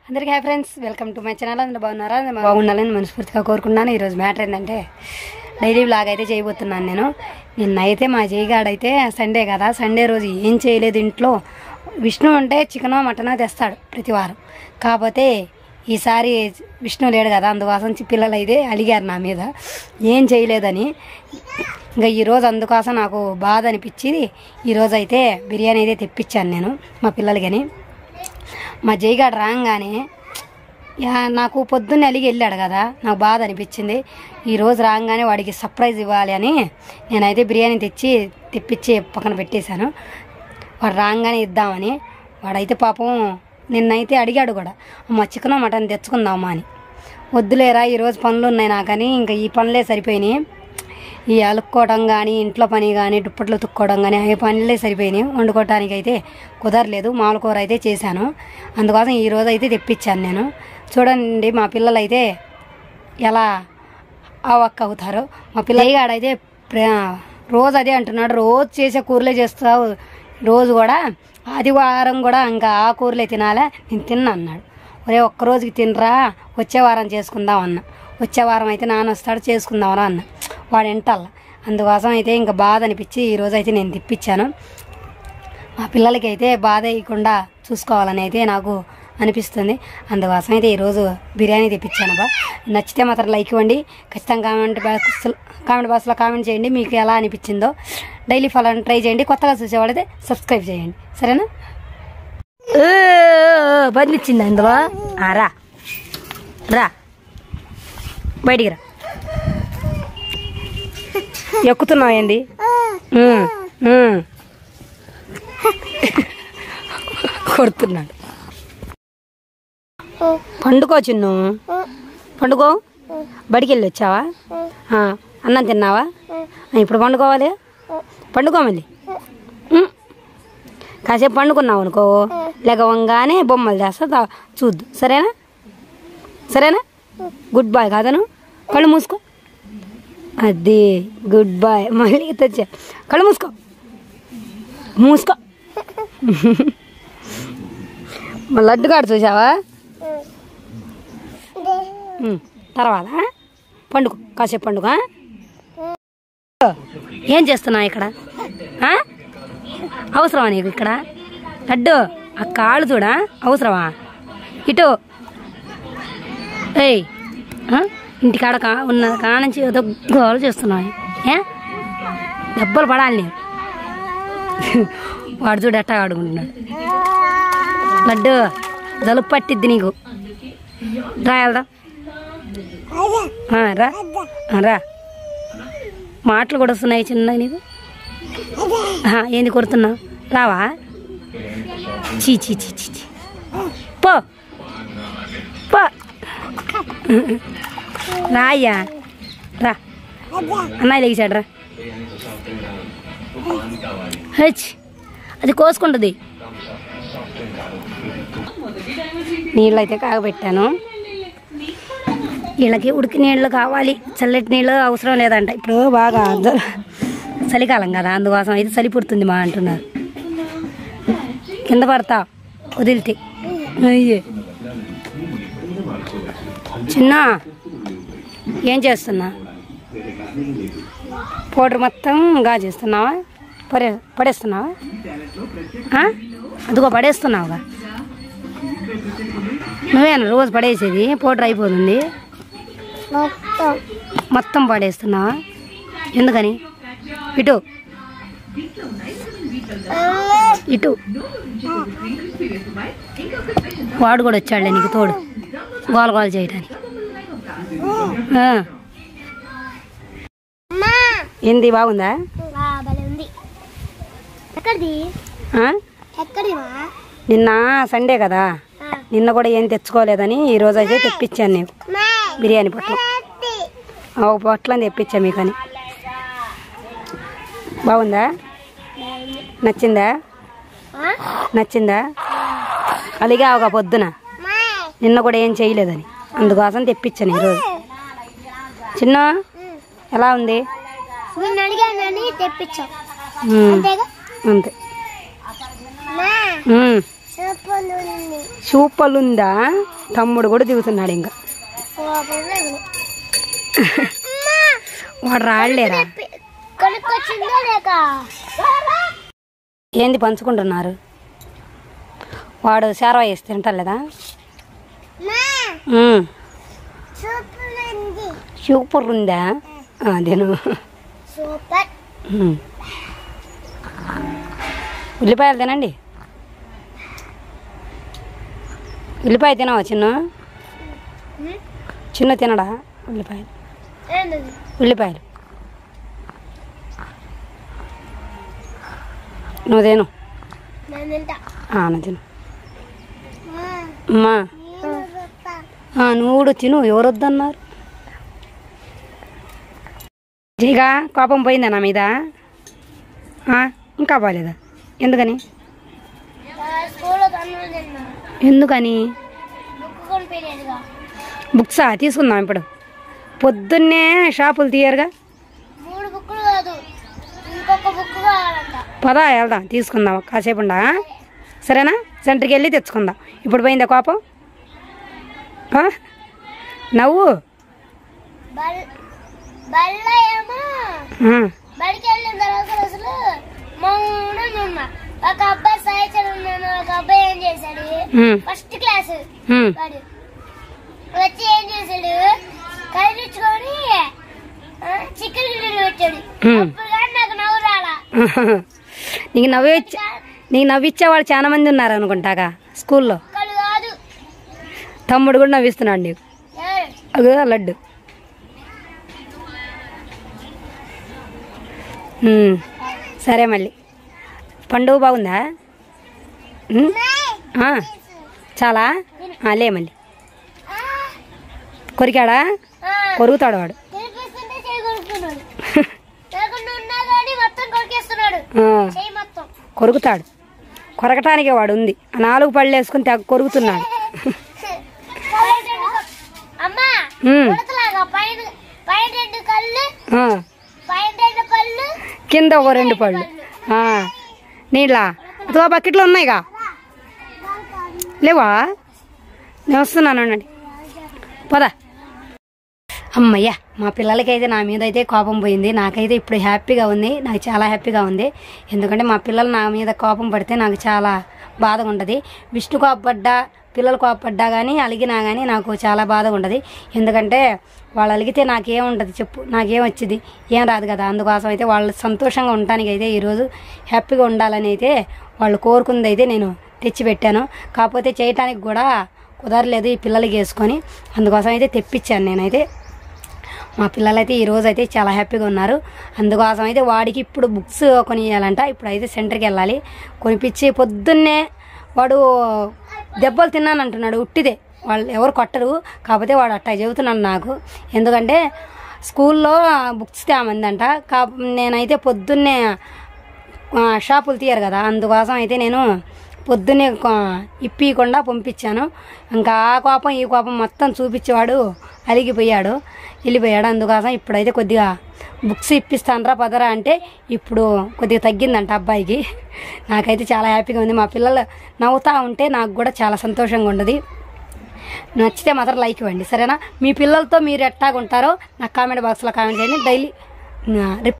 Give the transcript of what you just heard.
అందరికీ hi friends welcome to my channel అందరూ బాగున్నారా అందరూ బాగుండాలని మనస్ఫూర్తిగా కోరుకున్నాను ఈరోజు మ్యాటర్ ఏంటంటే డైలీ బ్లాగ్ అయితే చేయబోతున్నాను నేను నిన్నైతే మా జైగాడైతే సండే కదా సండే రోజు ఏం చేయలేదు ఇంట్లో విష్ణు అంటే చికెనో మటనో తెస్తాడు ప్రతి వారం కాకపోతే ఈసారి విష్ణు లేడు కదా అందుకోసం చి- పిల్లలు అయితే అలిగారు నా మీద ఏం చేయలేదని ఇంకా ఈరోజు అందుకోసం నాకు బాధ అనిపించి ఈరోజు అయితే బిర్యానీ అయితే తెప్పించాను నేను మా పిల్లలకని మా జైగాడు రాగానే యా నాకు పొద్దున్నే అలిగి వెళ్ళాడు కదా నాకు బాధ అనిపించింది ఈ రోజు రాగానే వాడికి సర్ప్రైజ్ ఇవ్వాలి అని నేనైతే బిర్యానీ తెచ్చి తెప్పించి పక్కన పెట్టేశాను వాడు రాగానే ఇద్దామని వాడైతే పాపం నిన్నైతే అడిగాడు కూడా అమ్మ చికెన్ మటన్ తెచ్చుకుందామా అని వద్దులేరా ఈరోజు పనులు ఉన్నాయి నాకని ఇంకా ఈ పనులే సరిపోయినాయి ఈ అలుక్కోవడం కానీ ఇంట్లో పని కానీ దుప్పట్లు తుక్కోవడం కానీ అవి పనులే సరిపోయినాయి వండుకోవటానికి అయితే కుదరలేదు మామూలు కూర అయితే చేశాను అందుకోసం ఈ రోజు అయితే తెప్పించాను నేను చూడండి మా పిల్లలు అయితే ఎలా ఆవక్క అవుతారు మా పిల్లగాడైతే రోజు అదే అంటున్నాడు రోజు చేసే కూరలే చేస్తావు రోజు కూడా ఆదివారం కూడా ఇంకా ఆ కూరలే తినాలా నేను తిన్నా అన్నాడు ఒరే ఒక్క రోజుకి తినరా వచ్చే వారం చేసుకుందాం అన్న వచ్చే వారం అయితే నాన్న వస్తాడు చేసుకుందామరా అన్న వాడు ఎంటల్ల అందుకోసం అయితే ఇంకా బాధ అనిపించి ఈరోజు అయితే నేను తిప్పించాను మా పిల్లలకి అయితే బాధ వేయకుండా చూసుకోవాలని అయితే నాకు అనిపిస్తుంది అందుకోసం అయితే ఈరోజు బిర్యానీ తెప్పించాను బా నచ్చితే మాత్రం లైక్ ఇవ్వండి ఖచ్చితంగా కామెంట్ బాక్స్ కామెంట్ బాక్స్లో కామెంట్ చేయండి మీకు ఎలా అనిపించిందో డైలీ ఫాలో ట్రై చేయండి కొత్తగా చూసేవాళ్ళైతే సబ్స్క్రైబ్ చేయండి సరేనా బదిలిచ్చింది అందులో ఆ, రా రా బయటికి రా ఎక్కుతున్నావు ఏంది ఉమ్, ఉమ్. కొడుతున్నాడు పండుకో చిన్ను పండుకో బడికి వెళ్ళి వచ్చావా ఆ, అన్నం తిన్నావా ఆ, ఇప్పుడు పండుకోవాలి పండుకో మళ్ళీ ఉమ్. కాసేపు పండుకున్నావు అనుకో లెగవంగానే బొమ్మలు చేస్తా దా- చూద్దు సరేనా సరేనా గుడ్ బాయ్ కాదను కళ్ళు మూసుకో అది గుడ్ బాయ్ మళ్ళీ తెచ్చా కళ్ళు మూసుకో మూసుకో మా లడ్డు కాడు చూసావా ఉమ్, తర్వాత పండుగ కాసేపు పండుగ ఏం చేస్తున్నావు ఇక్కడ ఆ? అవసరమా నీకు ఇక్కడ లడ్డు ఆ కాళ్ళు చూడా అవసరమా ఇటు ఏయ్ ఆ? ఇంటికాడ కా ఉన్న కానుంచి ఏదో గోలు చేస్తున్నావు ఏ దెబ్బలు పడాలి నేను వాడు చూడు ఎట్టా ఆడుకుంటున్నాడు లడ్డు జలుబు పట్టిద్ది నీకు రా వెళ్దాం ఆ, రా ఆ, రా మాటలు కూడా వస్తున్నాయి చిన్న నీకు ఆ, ఏంది కొడుతున్నావు రావా చీ చీ చీ చీ చీ. పో పో రా అయ్యా రా అన్నయ్య లేచాడు రా హెచ్ అది కోసుకుంటుంది నీళ్ళు అయితే కాగబెట్టాను వీళ్ళకి ఉడికి నీళ్ళు కావాలి చల్లటి నీళ్ళు అవసరం లేదంట ఇప్పుడు బాగా జ- చలికాలం కదా అందుకోసం అయితే చలి పుడుతుంది మా అంటున్నారు కింద పడతా వదిలితే అయ్యే చిన్న ఏం చేస్తున్నా పౌడర్ మొత్తం గాజేస్తున్నావా పడే పడేస్తున్నావా ఆ? అదిగో పడేస్తున్నావుగా నువ్వేనా రోజు పడేసేది పౌడర్ అయిపోతుంది మొత్తం పడేస్తున్నావా ఎందుకని ఇటు ఇటు వాడు కూడా వచ్చాడులే నీకు తోడు గోల గోల చేయడానికి ఆ. ఏంది బాగుందా భలే ఉంది ఎక్కడిది ఆ? ఎక్కడిది మా నిన్న సండే కదా నిన్న కూడా ఏం తెచ్చుకోలేదని ఈ రోజు అయితే తెప్పించాను నీకు బిర్యానీ పొట్లం ఒక పొట్లం తెప్పించా మీకని బాగుందా నచ్చిందా నచ్చిందా అలిగా ఒక పొద్దున నిన్న కూడా ఏం చేయలేదని అందుకోసం తెప్పించాను ఈరోజు చిన్న ఎలా ఉంది నిన్ను అడిగానని తెప్పించావు ఉమ్, అంతేగా అంతే మా ఉమ్, సూపర్ సూపర్ ఉందా తమ్ముడు కూడా దిగుతున్నాడు ఇంకా వాడు రాడలేరా కొనుక్కొచ్చిందో లేక ఏంది పంచుకుంటున్నారు వాడు శారవ వేసి తింటలేదా ఉమ్. సూపర్ ఉంది సూపర్ ఉందా ఆ, తిను సూపర్ ఉమ్. ఉల్లిపాయలు తినండి ఉల్లిపాయ తినవా చిన్న చిన్న తినడా ఉల్లిపాయలు ఏంటది ఉల్లిపాయలు నువ్వు తిను నేను తింటా ఆ, నువ్వు తిను అమ్మా ఆ, నువ్వు కూడా తిను ఎవరు వద్దన్నారు జైగా కోపం పోయిందా నా మీద ఆ, ఇంకా బాగాలేదా ఎందుకని స్కూల్లో తన్నులు తిన్నా ఎందుకని బుక్ కొనిపోయేదిగా బుక్సా తీసుకుందాం ఇప్పుడు పొద్దున్నే షాపులు తీయరుగా మూడు బుక్కులు కాదు ఇంకొక బుక్ కావాలంట పదా వెళ్దాం తీసుకుందాం కాసేపు ఉండా సరేనా సెంటర్కి వెళ్ళి తెచ్చుకుందాం ఇప్పుడు పోయిందా కోపం ఆ? నవ్వు బల్ బల్ల ఏమో ఆ, బడికి వెళ్ళిన తర్వాత అసలు మౌనంగా ఉన్నా ఒక అబ్బాయి సాయిచలు ఉన్నాను ఒక అబ్బాయి ఏం చేశాడు ఉమ్, ఫస్ట్ క్లాస్ ఉమ్. వాడు వచ్చి ఏం చేశాడు కదిలించుకొని చికెన్ గిన్నెలు పెట్టాడు Hmm. అప్పుడు కానీ నాకు నవ్వు రాలా నీకు నవ్వే నీకు నవ్విచ్చే వాళ్ళు చాలా మంది ఉన్నారు అనుకుంటాగా స్కూల్లో ఒక్కడు కాదు తమ్ముడు కూడా నవ్విస్తున్నాడు నీకు ఎవరు అదే లడ్డు ఉమ్, సరే మళ్ళీ పండుగ బాగుందా ఉమ్, ఆ, చాలా ఆ, లే మళ్ళీ కొరికాడా ఆ, కొరుకుతాడు వాడు తినిపిస్తుంటే చేయి కొరుకుతున్నాడు లేకుండా ఉన్నా కానీ మొత్తం కొరికేస్తున్నాడు ఆ, చేయి మొత్తం కొరుకుతాడు కొరకటానికే వాడు ఉంది ఆ నాలుగు పళ్ళు వేసుకుని తెగ కొరుకుతున్నాడు అమ్మా ఉమ్, ఉడతలాగా పైన పైన రెండు కళ్ళు ఆ, పైన రెండు పళ్ళు కింద ఒక రెండు పళ్ళు ఆ, నీళ్ళ ఇదిగో బకెట్లు ఉన్నాయిగా లేవా నేను వస్తున్నాను అండి పదా అమ్మయ్య మా పిల్లలకైతే నా మీద అయితే కోపం పోయింది నాకైతే ఇప్పుడు హ్యాపీగా ఉంది నాకు చాలా హ్యాపీగా ఉంది ఎందుకంటే మా పిల్లలు నా మీద కోపం పడితే నాకు చాలా బాధగా ఉంటుంది విష్ణు కోపడ్డా పిల్లలు కోపడ్డా కానీ అలిగినా కానీ నాకు చాలా బాధగా ఉంటుంది ఎందుకంటే వాళ్ళు అలిగితే నాకేం ఉంటుంది చెప్పు నాకేం వచ్చింది ఏం రాదు కదా అందుకోసం అయితే వాళ్ళు సంతోషంగా ఉండటానికి అయితే ఈరోజు హ్యాపీగా ఉండాలని అయితే వాళ్ళు కోరుకుంది అయితే నేను తెచ్చిపెట్టాను కాకపోతే చేయటానికి కూడా కుదరలేదు ఈ పిల్లలకి వేసుకొని అందుకోసం అయితే తెప్పించాను నేనైతే మా పిల్లలైతే ఈ రోజు అయితే చాలా హ్యాపీగా ఉన్నారు అందుకోసం అయితే వాడికి ఇప్పుడు బుక్స్ కొనియాలంట ఇప్పుడు అయితే సెంటర్కి వెళ్ళాలి కొనిపించి పొద్దున్నే వాడు దెబ్బలు తిన్నాను అంటున్నాడు ఉట్టిదే వాళ్ళు ఎవరు కొట్టరు కాకపోతే వాడు అట్టా చెబుతున్నాడు నాకు ఎందుకంటే స్కూల్లో బుక్స్ తేమందంట కా నేనైతే పొద్దున్నే ఆ, షాపులు తీయరు కదా అందుకోసం అయితే నేను పొద్దున్నే కొ- ఇప్పీయకుండా పంపించాను ఇంకా ఆ కోపం ఈ కోపం మొత్తం చూపించేవాడు అలిగిపోయాడు వెళ్ళిపోయాడు అందుకోసం ఇప్పుడైతే కొద్దిగా బుక్స్ ఇప్పిస్తానరా పదరా అంటే ఇప్పుడు కొద్దిగా తగ్గిందంట అబ్బాయికి నాకైతే చాలా హ్యాపీగా ఉంది మా పిల్లలు నవ్వుతూ ఉంటే నాకు కూడా చాలా సంతోషంగా ఉండదు నచ్చితే మాత్రం లైక్ ఇవ్వండి సరేనా మీ పిల్లలతో మీరు ఎట్టాగుంటారో నాకు కామెంట్ బాక్స్లో కామెంట్ చేయండి డైలీ